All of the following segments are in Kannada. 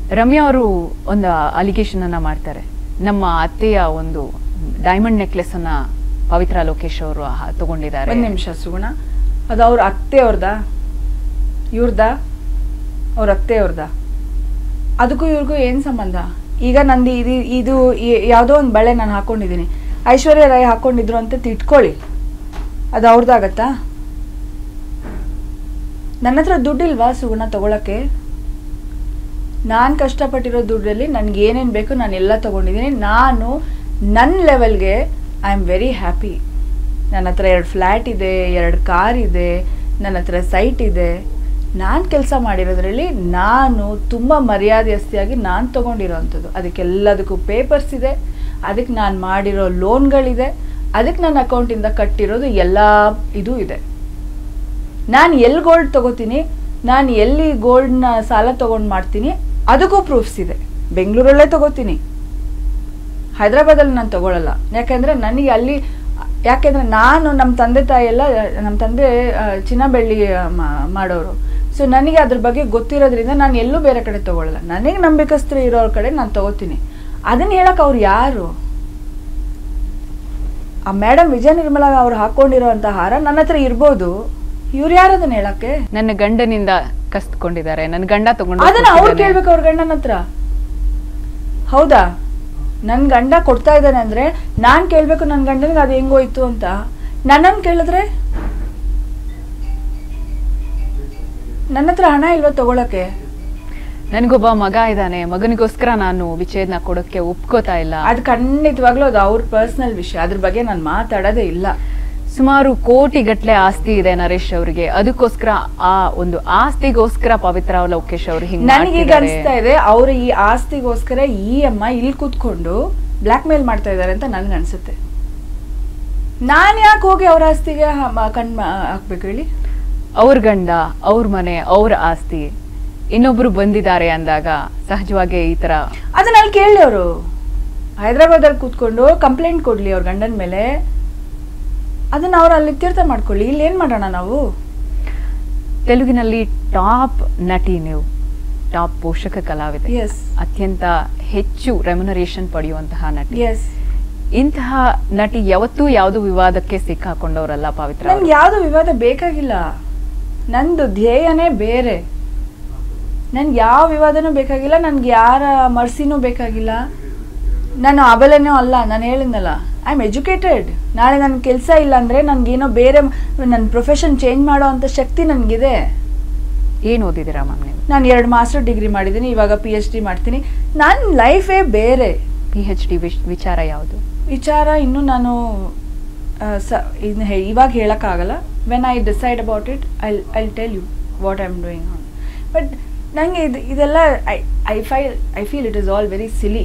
ರಮ್ಯಾ ಅವರು ಒಂದು ಅಲಿಗೇಷನ್ ಅನ್ನ ಮಾಡ್ತಾರೆ ನಮ್ಮ ಅತ್ತೆಯ ಒಂದು ಡೈಮಂಡ್ ನೆಕ್ಲೆಸ್ ಅನ್ನ ಪವಿತ್ರ ಲೋಕೇಶ್ ಅವರು ಹ- ತಗೊಂಡಿದ್ದಾರೆ ಒಂದ್ ನಿಮಿಷ ಸುಗುಣ ಅದು ಅವ್ರ ಅತ್ತೆ ಅವ್ರದ ಇವ್ರದ ಅವ್ರ ಅತ್ತೆ ಅವ್ರದ ಅದಕ್ಕೂ ಇವ್ರಿಗೂ ಏನ್ ಸಂಬಂಧ ಈಗ ನಂದು ಇದು ಇದು ಈ- ಯಾವ್ದೋ ಒಂದು ಬಳೆ ನಾನು ಹಾಕೊಂಡಿದ್ದೀನಿ ಐಶ್ವರ್ಯ ರಾಯ್ ಹಾಕೊಂಡಿದ್ರು ಅಂತ ತಿಟ್ಕೊಳ್ಳಿ ಅದು ಅವ್ರದ್ದಾಗತ್ತಾ ನನ್ನ ಹತ್ರ ದುಡ್ಡಿಲ್ವಾ ಸುಗುಣ ತಗೊಳಕ್ಕೆ ನಾನು ಕಷ್ಟಪಟ್ಟಿರೋ ದುಡ್ಡಲ್ಲಿ ನನಗೆ ಏನೇನು ಬೇಕು ನಾನು ಎಲ್ಲ ತಗೊಂಡಿದ್ದೀನಿ ನಾನು ನನ್ನ ಲೆವೆಲ್ಗೆ ಐ ಆಮ್ ವೆರಿ ಹ್ಯಾಪಿ ನನ್ನ ಹತ್ರ ಎರಡು ಫ್ಲ್ಯಾಟ್ ಇದೆ ಎರಡು ಕಾರ್ ಇದೆ ನನ್ನ ಹತ್ರ ಸೈಟ್ ಇದೆ ನಾನು ಕೆಲಸ ಮಾಡಿರೋದ್ರಲ್ಲಿ ನಾನು ತುಂಬ ಮರ್ಯಾದೆಸ್ತಿಯಾಗಿ ನಾನು ತೊಗೊಂಡಿರೋವಂಥದ್ದು ಅದಕ್ಕೆಲ್ಲದಕ್ಕೂ ಪೇಪರ್ಸ್ ಇದೆ ಅದಕ್ಕೆ ನಾನು ಮಾಡಿರೋ ಲೋನ್ಗಳಿದೆ ಅದಕ್ಕೆ ನನ್ನ ಅಕೌಂಟಿಂದ ಕಟ್ಟಿರೋದು ಎಲ್ಲ ಇದು ಇದೆ ನಾನು ಎಲ್ಲಿ ಗೋಲ್ಡ್ ತಗೋತೀನಿ ನಾನು ಎಲ್ಲಿ ಗೋಲ್ಡ್ನ ಸಾಲ ತಗೊಂಡು ಮಾಡ್ತೀನಿ ಅದಕ್ಕೂ ಪ್ರೂಫ್ಸ್ ಇದೆ ಬೆಂಗಳೂರಲ್ಲೇ ತಗೋತೀನಿ ಹೈದ್ರಾಬಾದಲ್ಲಿ ನಾನು ತಗೊಳ್ಳಲ್ಲ ಯಾಕೆಂದರೆ ನನಗೆ ಅಲ್ಲಿ ಯಾಕೆಂದರೆ ನಾನು ನಮ್ಮ ತಂದೆ ತಾಯಿ ಎಲ್ಲ ನಮ್ಮ ತಂದೆ ಆ, ಚಿನ್ನ ಬೆಳ್ಳಿ ಆ, ಮಾ- ಮಾಡೋರು ಸೊ ನನಗೆ ಅದ್ರ ಬಗ್ಗೆ ಗೊತ್ತಿರೋದ್ರಿಂದ ನಾನು ಎಲ್ಲೂ ಬೇರೆ ಕಡೆ ತಗೊಳ್ಳಲ್ಲ ನನಗೆ ನಂಬಿಕಸ್ತರು ಇರೋರ ಕಡೆ ನಾನು ತಗೋತೀನಿ ಅದನ್ನ ಹೇಳಕ್ಕೆ ಅವ್ರು ಯಾರು ಆ ಮೇಡಮ್ ವಿಜಯ ನಿರ್ಮಲಾ ಅವ್ರು ಹಾಕೊಂಡಿರೋಂಥ ಹಾರ ನನ್ನ ಹತ್ರ ಇರ್ಬೋದು ಇವ್ರು ಯಾರು ಅದನ್ನ ಹೇಳಕ್ಕೆ ನನ್ನ ಗಂಡನಿಂದ ಕಸ್ಕೊಂಡಿದ್ದಾರೆ ನನ್ನ ಗಂಡ ತಗೊಂಡು ಅದನ್ನ ಅವ್ರು ಕೊಟ್ಟಿದ್ದಾನೆ. ಕೇಳ್ಬೇಕು ಅವ್ರ ಗಂಡನ ಹತ್ರ ಹೌದಾ ನನ್ ಗಂಡ ಕೊಡ್ತಾ ಇದ್ದಾನೆ ಅಂದ್ರೆ ನಾನ್ ಕೇಳ್ಬೇಕು ನನ್ ಗಂಡನಿಗೆ ಅದು ಹೆಂಗೋಯ್ತು ಅಂತ ನನ್ನನ್ ಕೇಳಿದ್ರೆ ನನ್ನ ಹತ್ರ ಹಣ ಇಲ್ವಾ ತಗೊಳಕ್ಕೆ ನನಗೊಬ್ಬ ಮಗ ಇದ್ದಾನೆ ಮಗನಿಗೋಸ್ಕರ ನಾನು ವಿಚ್ಛೇದನ ಕೊಡೋಕ್ಕೆ ಒಪ್ಕೋತಾ ಇಲ್ಲ ಅದು ಖಂಡಿತವಾಗ್ಲೂ ಅದು ಅವ್ರ ಪರ್ಸನಲ್ ವಿಷಯ ಅದ್ರ ಬಗ್ಗೆ ನಾನು ಮಾತಾಡೋದೇ ಇಲ್ಲ ಸುಮಾರು ಕೋಟಿ ಗಟ್ಲೆ ಆಸ್ತಿ ಇದೆ ನರೇಶ್ ಅವರಿಗೆ ಅದಕ್ಕೋಸ್ಕರ ಆ ಒಂದು ಆಸ್ತಿಗೋಸ್ಕರ ಪವಿತ್ರ ಲೋಕೇಶ್ ಅವರು ಹಿಂಗ್ ನನಗೀಗ ಮಾಡ್ತಿದ್ದಾರೆ. ಅನಿಸ್ತಾ ಇದೆ ಅವ್ರ ಈ ಆಸ್ತಿಗೋಸ್ಕರ ಈ ಅಮ್ಮ ಇಲ್ಲಿ ಕೂತ್ಕೊಂಡು ಬ್ಲಾಕ್ ಮೇಲ್ ಮಾಡ್ತಾ ಇದ್ದಾರೆ ಅಂತ ನನ್ಗೆ ಅನ್ಸುತ್ತೆ ನಾನ್ ಯಾಕೆ ಹೋಗಿ ಅವ್ರ ಆಸ್ತಿಗೆ ಹ- ಮ- ಕಣ್ ಮ- ಹಾಕ್ಬೇಕು ಹೇಳಿ ಅವ್ರ ಗಂಡ ಅವ್ರ ಮನೆ ಅವ್ರ ಆಸ್ತಿ ಇನ್ನೊಬ್ರು ಬಂದಿದ್ದಾರೆ ಅಂದಾಗ ಸಹಜವಾಗಿ ಈ ತರ ಅದನ್ನ ಅಲ್ಲಿ ಕೇಳಲಿ ಅವರು ಹೈದರಾಬಾದಲ್ಲಿ ಕೂತ್ಕೊಂಡು ಕಂಪ್ಲೇಂಟ್ ಕೊಡ್ಲಿ ಅವ್ರ ಗಂಡನ ಮೇಲೆ ಅದನ್ನ ಅವ್ರು ಅಲ್ಲಿ ತೀರ್ಥ ಮಾಡ್ಕೊಳ್ಳಿ ಇಲ್ಲಿ ಏನ್ ಮಾಡೋಣ ನಾವು ತೆಲುಗಿನಲ್ಲಿ ಟಾಪ್ ನಟಿ ನೀವು ಟಾಪ್ ಪೋಷಕ ಕಲಾವಿದೆ ಎಸ್ ಅತ್ಯಂತ ಹೆಚ್ಚು ರೆಮ್ಯುನರೇಷನ್ ಪಡೆಯುವಂತಹ ನಟಿ ಎಸ್ ಇಂತಹ ನಟಿ ಯಾವತ್ತೂ ಯಾವುದು ವಿವಾದಕ್ಕೆ ಸಿಕ್ಕಾಕೊಂಡವರಲ್ಲ ಪವಿತ್ರ ಅವರು. ನನ್ಗೆ ಯಾವ್ದು ವಿವಾದ ಬೇಕಾಗಿಲ್ಲ ನಂದು ಧ್ಯೇಯನೇ ಬೇರೆ ನನ್ಗೆ ಯಾವ ವಿವಾದನೂ ಬೇಕಾಗಿಲ್ಲ ನನ್ಗೆ ಯಾರ ಮರ್ಸಿನೂ ಬೇಕಾಗಿಲ್ಲ ನಾನು ಅಬಲೆನೂ ಅಲ್ಲ ನಾನು ಹೇಳಿದ್ನಲ್ಲ ಐ ಆಮ್ ಎಜುಕೇಟೆಡ್ ನಾಳೆ ನನ್ನ ಕೆಲಸ ಇಲ್ಲ ಅಂದರೆ ನನಗೇನೋ ಬೇರೆ ನನ್ನ ಪ್ರೊಫೆಷನ್ ಚೇಂಜ್ ಮಾಡೋ ಅಂಥ ಶಕ್ತಿ ನನಗಿದೆ ಏನ್ ಓದಿದ್ದೀರಾ ಮ್ಯಾಮ್ ನೀವು ನಾನು ಎರಡು ಮಾಸ್ಟರ್ ಡಿಗ್ರಿ ಮಾಡಿದ್ದೀನಿ ಇವಾಗ ಪಿ ಎಚ್ ಡಿ ಮಾಡ್ತೀನಿ ನನ್ನ ಲೈಫೇ ಬೇರೆ ಪಿ ಎಚ್ ಡಿ ವಿಚಾರ ಯಾವುದು ವಿಚಾರ ಇನ್ನೂ ನಾನು ಆ, ಸ ಇದ್ನ ಹೇ- ಇವಾಗ ಹೇಳೋಕ್ಕಾಗಲ್ಲ when I decide about it I I tell you what I am doing on but ನನಗೆ ಇದು ಇದೆಲ್ಲ I I file I feel it is all very silly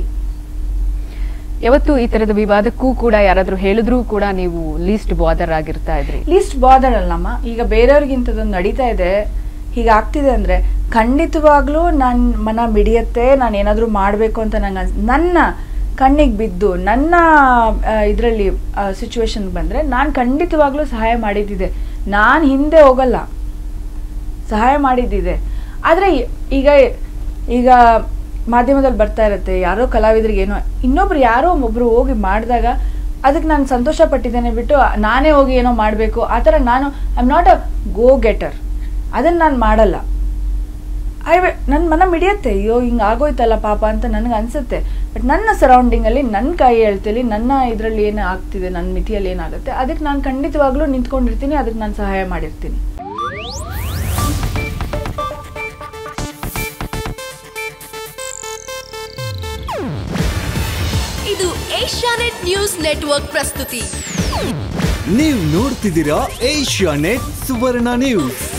ಯಾವತ್ತು ಈ ತರದ ವಿವಾದಕ್ಕೂ ಕೂಡ ಯಾರಾದ್ರೂ ಹೇಳಿದ್ರೂ ಕೂಡ ನೀವು ಲೀಸ್ಟ್ ಬಾದರ್ ಆಗಿರ್ತಾ ಇದ್ರಿ ಲೀಸ್ಟ್ ಬಾದರ್ ಅಲ್ಲಮ್ಮ ಈಗ ಬೇರೆಯವ್ರಿಗೆ ಇಂಥದ್ದೊಂದು ನಡೀತಾ ಇದೆ ಹೀಗೆ ಆಗ್ತಿದೆ ಅಂದರೆ ಖಂಡಿತವಾಗ್ಲೂ ನನ್ನ ಮನ ಮಿಡಿಯತ್ತೆ ನಾನು ಏನಾದರೂ ಮಾಡಬೇಕು ಅಂತ ನಂಗೆ ಅನ್ಸ್ ನನ್ನ ಕಣ್ಣಿಗೆ ಬಿದ್ದು ನನ್ನ ಇದರಲ್ಲಿ ಸಿಚುವೇಶನ್ಗೆ ಬಂದರೆ ನಾನು ಖಂಡಿತವಾಗ್ಲೂ ಸಹಾಯ ಮಾಡಿದ್ದಿದೆ ನಾನು ಹಿಂದೆ ಹೋಗಲ್ಲ ಸಹಾಯ ಮಾಡಿದ್ದಿದೆ ಆದರೆ ಈಗ ಈಗ ಮಾಧ್ಯಮದಲ್ಲಿ ಬರ್ತಾ ಇರುತ್ತೆ ಯಾರೋ ಕಲಾವಿದರಿಗೆ ಏನೋ ಇನ್ನೊಬ್ರು ಯಾರೋ ಒಬ್ಬರು ಹೋಗಿ ಮಾಡಿದಾಗ ಅದಕ್ಕೆ ನಾನು ಸಂತೋಷ ಪಟ್ಟಿದ್ದೇನೆ ಬಿಟ್ಟು ನಾನೇ ಹೋಗಿ ಏನೋ ಮಾಡಬೇಕು ಆ ಥರ ನಾನು I am not a go getter ಅದನ್ನು ನಾನು ಮಾಡಲ್ಲ ಐ ನನ್ನ ಮನ ಮಿಡಿಯತ್ತೆ ಅಯ್ಯೋ ಹಿಂಗೆ ಆಗೋಯ್ತಲ್ಲ ಪಾಪ ಅಂತ ನನಗೆ ಅನಿಸುತ್ತೆ ಬಟ್ ನನ್ನ ಸರೌಂಡಿಂಗಲ್ಲಿ ನನ್ನ ಕೈ ಹೇಳ್ತೇಲಿ ನನ್ನ ಇದರಲ್ಲಿ ಏನು ಆಗ್ತಿದೆ ನನ್ನ ಮಿತಿಯಲ್ಲಿ ಏನಾಗುತ್ತೆ ಅದಕ್ಕೆ ನಾನು ಖಂಡಿತವಾಗ್ಲೂ ನಿಂತ್ಕೊಂಡಿರ್ತೀನಿ ಅದಕ್ಕೆ ನಾನು ಸಹಾಯ ಮಾಡಿರ್ತೀನಿ ಇದು ಏಷ್ಯಾನೆಟ್ ನ್ಯೂಸ್ ನೆಟ್ವರ್ಕ್ ಪ್ರಸ್ತುತಿ ನೀವು ನೋಡ್ತಿದ್ದೀರಾ ಏಷ್ಯಾ ನೆಟ್ ಸುವರ್ಣ ನ್ಯೂಸ್